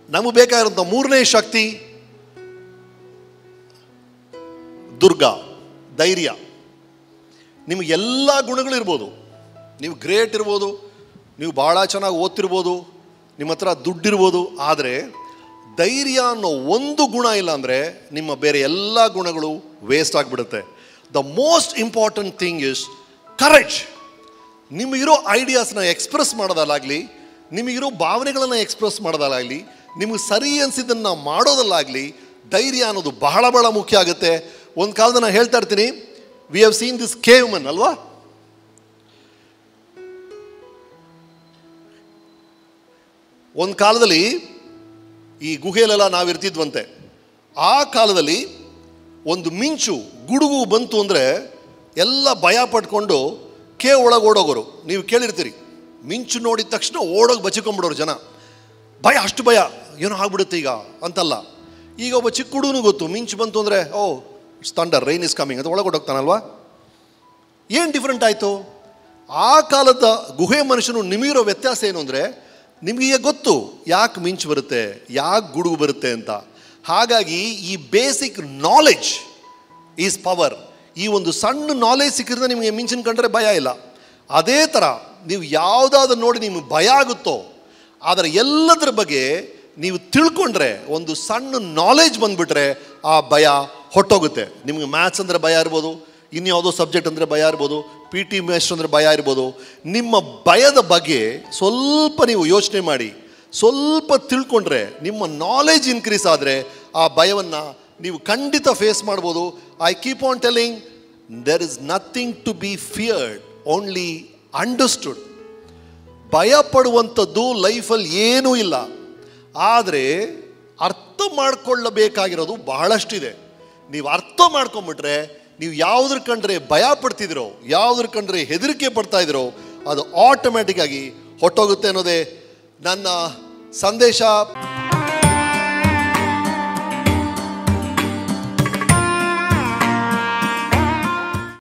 ನಮಗೆ ಬೇಕಾಗಿರೋಂಥ ಮೂರನೇ ಶಕ್ತಿ ದುರ್ಗ ಧೈರ್ಯ ನಿಮಗೆ ಎಲ್ಲ ಗುಣಗಳು ಇರ್ಬೋದು ನೀವು ಗ್ರೇಟ್ ಇರ್ಬೋದು ನೀವು ಭಾಳ ಚೆನ್ನಾಗಿ ಓದ್ತಿರ್ಬೋದು ನಿಮ್ಮ ಹತ್ರ ದುಡ್ಡಿರ್ಬೋದು ಆದರೆ ಧೈರ್ಯ ಅನ್ನೋ ಒಂದು ಗುಣ ಇಲ್ಲ ಅಂದರೆ ನಿಮ್ಮ ಬೇರೆ ಎಲ್ಲ ಗುಣಗಳು ವೇಸ್ಟ್ ಆಗಿಬಿಡುತ್ತೆ the most important thing is courage ನಿಮಗಿರೋ ಐಡಿಯಾಸ್ನ ಎಕ್ಸ್ಪ್ರೆಸ್ ಮಾಡೋದಲ್ಲಾಗಲಿ ನಿಮಗಿರೋ ಭಾವನೆಗಳನ್ನು ಎಕ್ಸ್ಪ್ರೆಸ್ ಮಾಡೋದಲ್ಲಾಗಲಿ ನಿಮಗೆ ಸರಿ ಅನಿಸಿದ್ದನ್ನು ಮಾಡೋದಲ್ಲಾಗಲಿ ಧೈರ್ಯ ಅನ್ನೋದು ಬಹಳ ಬಹಳ ಮುಖ್ಯ ಆಗುತ್ತೆ ಒಂದು ಕಾಲದ ನಾನು ಹೇಳ್ತಾ ಇರ್ತೀನಿ we have seen this caveman ಅಲ್ವಾ ಒಂದು ಕಾಲದಲ್ಲಿ ಈ ಗುಹೆಯಲ್ಲೆಲ್ಲ ನಾವು ಇರ್ತಿದ್ವಂತೆ ಆ ಕಾಲದಲ್ಲಿ ಒಂದು ಮಿಂಚು ಗುಡುಗು ಬಂತು ಅಂದರೆ ಎಲ್ಲ ಭಯ ಪಟ್ಕೊಂಡು ಕೇ ಒಳಗೆ ಓಡೋಗೋರು ನೀವು ಕೇಳಿರ್ತೀರಿ ಮಿಂಚು ನೋಡಿದ ತಕ್ಷಣ ಓಡೋಗಿ ಬಚ್ಚಿಕೊಂಡ್ಬಿಡೋರು ಜನ ಭಯ ಅಷ್ಟು ಭಯ ಏನೋ ಆಗ್ಬಿಡುತ್ತೆ ಈಗ ಅಂತಲ್ಲ ಈಗ ಒಬ್ಬ ಚಿಕ್ಕ ಹುಡುಗನು ಗೊತ್ತು ಮಿಂಚು ಬಂತು ಅಂದರೆ oh it's thunder rain is coming ಅಂತ ಒಳಗೆ ಓಡೋಗ್ತಾನಲ್ವಾ ಏನು ಡಿಫ್ರೆಂಟ್ ಆಯಿತು ಆ ಕಾಲದ ಗುಹೆ ಮನುಷ್ಯನು ನಿಮಗಿರೋ ವ್ಯತ್ಯಾಸ ಏನು ಅಂದರೆ ನಿಮಗೆ ಗೊತ್ತು ಯಾಕೆ ಮಿಂಚು ಬರುತ್ತೆ ಯಾಕೆ ಗುಡುಗು ಬರುತ್ತೆ ಅಂತ ಹಾಗಾಗಿ ಈ ಬೇಸಿಕ್ ನಾಲೆಡ್ಜ್ ಈಸ್ ಪವರ್ ಈ ಒಂದು ಸಣ್ಣ ನಾಲೆಜ್ ಸಿಕ್ಕಿದ್ರೆ ನಿಮಗೆ ಮಿಂಚಿನ ಕಂಡ್ರೆ ಭಯ ಇಲ್ಲ ಅದೇ ಥರ ನೀವು ಯಾವುದಾದ್ರು ನೋಡಿ ನಿಮಗೆ ಭಯ ಆಗುತ್ತೋ ಆದರೆ ಎಲ್ಲದರ ಬಗ್ಗೆ ನೀವು ತಿಳ್ಕೊಂಡ್ರೆ ಒಂದು ಸಣ್ಣ ನಾಲೆಜ್ ಬಂದ್ಬಿಟ್ರೆ ಆ ಭಯ ಹೊಟ್ಟೋಗುತ್ತೆ ನಿಮಗೆ ಮ್ಯಾಥ್ಸ್ ಅಂದರೆ ಭಯ ಇರ್ಬೋದು ಇನ್ಯಾವುದೋ ಸಬ್ಜೆಕ್ಟ್ ಅಂದರೆ ಭಯ ಇರ್ಬೋದು ಪಿ ಟಿ ಮೇಸ್ಟ್ ಅಂದರೆ ಭಯ ಇರ್ಬೋದು ನಿಮ್ಮ ಭಯದ ಬಗ್ಗೆ ಸ್ವಲ್ಪ ನೀವು ಯೋಚನೆ ಮಾಡಿ ಸ್ವಲ್ಪ ತಿಳ್ಕೊಂಡ್ರೆ ನಿಮ್ಮ ನಾಲೆಜ್ ಇನ್ಕ್ರೀಸ್ ಆದರೆ ಆ ಭಯವನ್ನು ನೀವು ಖಂಡಿತ ಫೇಸ್ ಮಾಡ್ಬೋದು I keep on telling there is nothing to be feared only understood ಭಯ ಪಡುವಂಥದ್ದು ಲೈಫಲ್ಲಿ ಏನೂ ಇಲ್ಲ ಆದರೆ ಅರ್ಥ ಮಾಡ್ಕೊಳ್ಳಬೇಕಾಗಿರೋದು ಬಹಳಷ್ಟಿದೆ ನೀವು ಅರ್ಥ ಮಾಡ್ಕೊಂಬಿಟ್ರೆ ನೀವು ಯಾವುದ್ರ ಕಂಡ್ರೆ ಭಯ ಪಡ್ತಿದ್ದೀರೋ ಯಾವುದ್ರ ಕಂಡ್ರೆ ಹೆದರಿಕೆ ಪಡ್ತಾ ಇದ್ದೀರೋ ಅದು ಆಟೋಮ್ಯಾಟಿಕ್ ಆಗಿ ಹೊಟ್ಟೋಗುತ್ತೆ ಅನ್ನೋದೇ ನನ್ನ ಸಂದೇಶ